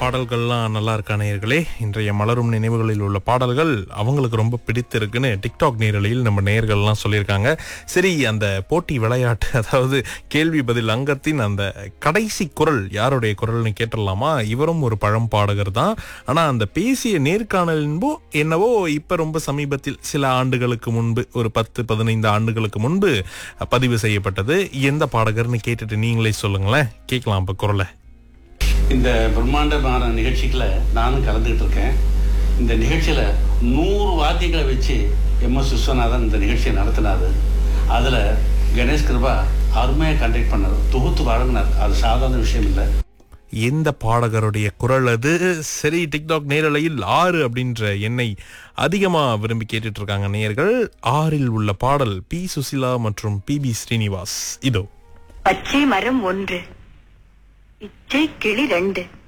பாடல்கள்லாம் நல்லா இருக்கா நேயர்களே இன்றைய மலரும் நினைவுகளில் உள்ள பாடல்கள் அவங்களுக்கு ரொம்ப பிடித்திருக்குன்னு டிக்டாக் நேரலையில் நம்ம நேயர்கள்லாம் சொல்லியிருக்காங்க சரி அந்த போட்டி விளையாட்டு அதாவது கேள்வி பதில் அங்கத்தின் அந்த கடைசி குரல் யாருடைய குரல்னு கேட்டுடலாமா இவரும் ஒரு பழம் பாடகர் தான் ஆனா அந்த பேசிய நேர்காணல் என்போ என்னவோ இப்ப ரொம்ப சமீபத்தில் சில ஆண்டுகளுக்கு முன்பு ஒரு பத்து பதினைந்து ஆண்டுகளுக்கு முன்பு பதிவு செய்யப்பட்டது எந்த பாடகர்னு கேட்டுட்டு நீங்களே சொல்லுங்களேன் கேட்கலாம் இப்ப குரலை இந்த பிரம்மாண்டமான நிகழ்ச்சிகளை நானும் கலந்துக்கிட்டு இருக்கேன் இந்த நிகழ்ச்சியில் நூறு வாத்தியங்களை வச்சு எம் எஸ் விஸ்வநாதன் இந்த நிகழ்ச்சியை நடத்தினாரு அதில் கணேஷ் கிருபா அருமையாக கண்டக்ட் பண்ணார் தொகுத்து வழங்கினார் அது சாதாரண விஷயம் இல்லை எந்த பாடகருடைய குரல் அது சரி டிக்டாக் நேரலையில் ஆறு அப்படின்ற எண்ணை அதிகமா விரும்பி கேட்டுட்டு இருக்காங்க நேயர்கள் ஆறில் உள்ள பாடல் பி சுசிலா மற்றும் பி பி ஸ்ரீனிவாஸ் இதோ பச்சை மரம் ஒன்று இச்சை கிளி ரெண்டு